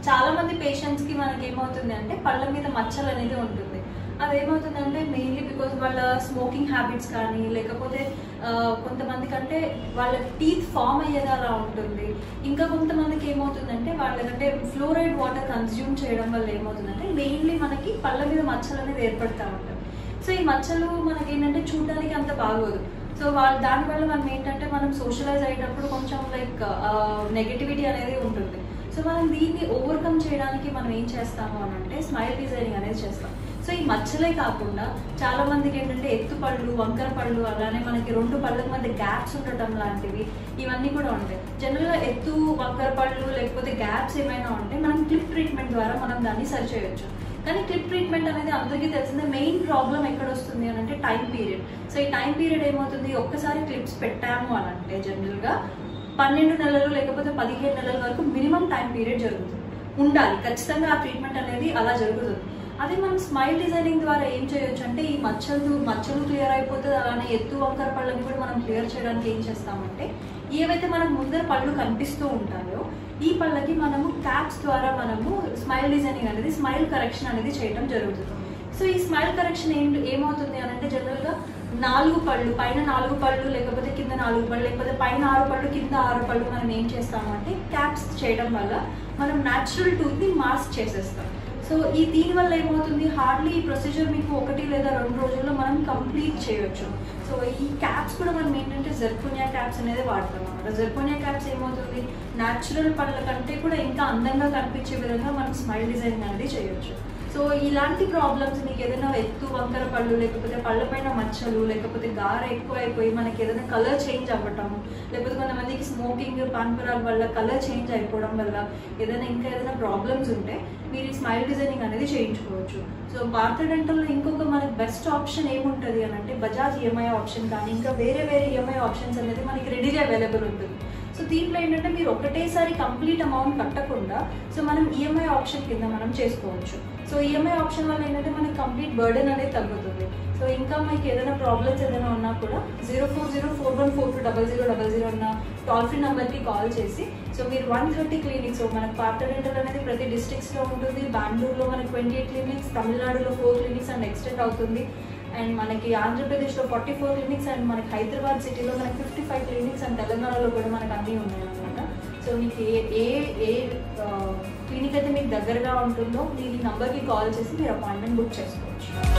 చాలా మంది పేషెంట్స్ కి మనకి ఏమవుతుంది అంటే పళ్ళ మీద మచ్చలు అనేది ఉంటుంది అది ఏమవుతుందంటే మెయిన్లీ బికాజ్ వాళ్ళ స్మోకింగ్ హ్యాబిట్స్ కానీ లేకపోతే ఆ, కొంతమందికి అంటే వాళ్ళ టీత్ ఫామ్ అయ్యేది అలా ఉంటుంది ఇంకా కొంతమందికి ఏమవుతుందంటే వాళ్ళకంటే ఫ్లోరైడ్ వాటర్ కన్జ్యూమ్ చేయడం వల్ల ఏమవుతుందంటే మెయిన్లీ మనకి పళ్ళ మీద మచ్చలు అనేది ఏర్పడతా ఉంటుంది సో ఈ మచ్చలు మనకి ఏంటంటే చూడడానికి అంత బాగోదు సో వాళ్ళ దానివల్ల మనం ఏంటంటే మనం సోషలైజ్ అయ్యేటప్పుడు కొంచెం లైక్ నెగటివిటీ అనేది ఉంటుంది సో మనం దీన్ని ఓవర్కమ్ చేయడానికి మనం ఏం చేస్తాము అని అంటే స్మైల్ డిజైనింగ్ అనేది చేస్తాం సో ఈ మచ్చలే కాకుండా చాలా మందికి ఏంటంటే ఎత్తు పళ్ళు వంకర పళ్ళు అలానే మనకి రెండు పళ్ళకి మధ్య గ్యాప్స్ ఉండటం లాంటివి ఇవన్నీ కూడా ఉంటాయి జనరల్గా ఎత్తు వంకర పళ్ళు లేకపోతే గ్యాప్స్ ఏమైనా ఉంటే మనం క్లిప్ ట్రీట్మెంట్ ద్వారా మనం దాన్ని సరి చేయొచ్చు కానీ క్లిప్ ట్రీట్మెంట్ అనేది అందరికీ తెలిసిందే మెయిన్ ప్రాబ్లం ఎక్కడ వస్తుంది అని అంటే టైం పీరియడ్ సో ఈ టైం పీరియడ్ ఏమవుతుంది ఒక్కసారి క్లిప్స్ పెట్టాము అని అంటే జనరల్గా పన్నెండు నెలలు లేకపోతే పదిహేను నెలల వరకు మినిమం టైం పీరియడ్ జరుగుతుంది ఉండాలి ఖచ్చితంగా ఆ ట్రీట్మెంట్ అనేది అలా జరుగుతుంది అదే మనం స్మైల్ డిజైనింగ్ ద్వారా ఏం చేయొచ్చు అంటే ఈ మచ్చలు మచ్చలు క్లియర్ అయిపోతుంది అలానే ఎత్తు వంకర పళ్ళని కూడా మనం క్లియర్ చేయడానికి ఏం చేస్తామంటే ఏవైతే మనకు ముందర పళ్ళు కనిపిస్తూ ఉంటాయో ఈ పళ్ళకి మనము క్యాప్స్ ద్వారా మనము స్మైల్ డిజైనింగ్ అనేది స్మైల్ కరెక్షన్ అనేది చేయడం జరుగుతుంది సో ఈ స్మైల్ కరెక్షన్ ఏం ఏమవుతుంది అని అంటే జనరల్గా నాలుగు పళ్ళు పైన నాలుగు పళ్ళు లేకపోతే కింద నాలుగు పళ్ళు లేకపోతే పైన ఆరు పళ్ళు కింద ఆరు పళ్ళు మనం ఏం చేస్తామంటే క్యాప్స్ చేయడం వల్ల మనం న్యాచురల్ టూత్ని మాస్క్ చేసేస్తాం సో ఈ దీని వల్ల ఏమవుతుంది హార్డ్లీ ఈ ప్రొసీజర్ మీకు ఒకటి లేదా రెండు రోజుల్లో మనం కంప్లీట్ చేయొచ్చు సో ఈ క్యాప్స్ కూడా మనం ఏంటంటే జర్కోనియా క్యాప్స్ అనేది వాడతాం అనమాట జర్కోనియా క్యాప్స్ ఏమవుతుంది న్యాచురల్ పళ్ళ కంటే కూడా ఇంకా అందంగా కనిపించే విధంగా మనం స్మైల్ డిజైన్ అనేది చేయొచ్చు సో ఇలాంటి ప్రాబ్లమ్స్ మీకు ఏదైనా ఎత్తు వంకర పళ్ళు లేకపోతే పళ్ళపైన మచ్చలు లేకపోతే గార ఎక్కువ అయిపోయి మనకి ఏదైనా కలర్ చేంజ్ అవ్వటము లేకపోతే కొంతమందికి స్మోకింగ్ పాన్పరాల వల్ల కలర్ చేంజ్ అయిపోవడం వల్ల ఏదైనా ఇంకా ఏదైనా ప్రాబ్లమ్స్ ఉంటే మీరు ఈ స్మైల్ డిజైనింగ్ అనేది చేయించుకోవచ్చు సో భారత డెంటల్లో ఇంకొక మనకి బెస్ట్ ఆప్షన్ ఏముంటుంది అని అంటే బజాజ్ ఈఎంఐ ఆప్షన్ కానీ ఇంకా వేరే వేరే ఈఎంఐ ఆప్షన్స్ అనేది మనకి రెడీగా అవైలబుల్ ఉంటుంది సో దీంట్లో ఏంటంటే మీరు ఒకటేసారి కంప్లీట్ అమౌంట్ కట్టకుండా సో మనం ఈఎంఐ ఆప్షన్ కింద మనం చేసుకోవచ్చు సో ఈఎంఐ ఆప్షన్ వల్ల ఏంటంటే మనకి కంప్లీట్ బర్డెన్ అనేది తగ్గుతుంది సో ఇంకా మీకు ఏదైనా ప్రాబ్లమ్స్ ఏదైనా ఉన్నా కూడా zero four zero four one four two double zero double zero అన్న టోల్ ఫ్రీ నెంబర్కి కాల్ చేసి సో మీరు వన్ థర్టీ క్లినిక్స్ మనకి పార్ట్ డెంటల్ అనేది ప్రతి డిస్ట్రిక్ట్స్లో ఉంటుంది బెంగళూరులో మనకి ట్వంటీ ఎయిట్ క్లినిక్స్ తమిళనాడులో ఫోర్ క్లినిక్స్ అండ్ ఎక్స్టెండ్ అవుతుంది అండ్ మనకి ఆంధ్రప్రదేశ్లో ఫార్టీ ఫోర్ క్లినిక్స్ అండ్ మనకి హైదరాబాద్ సిటీలో మనకి ఫిఫ్టీ ఫైవ్ క్లినిక్స్ అండ్ తెలంగాణలో కూడా మనకు అన్నీ ఉన్నాయి అనమాట సో మీకు ఏ ఏ ఏ క్లినిక్ అయితే మీకు దగ్గరగా ఉంటుందో మీరు ఈ నంబర్కి కాల్ చేసి మీరు అపాయింట్మెంట్ బుక్ చేసుకోవచ్చు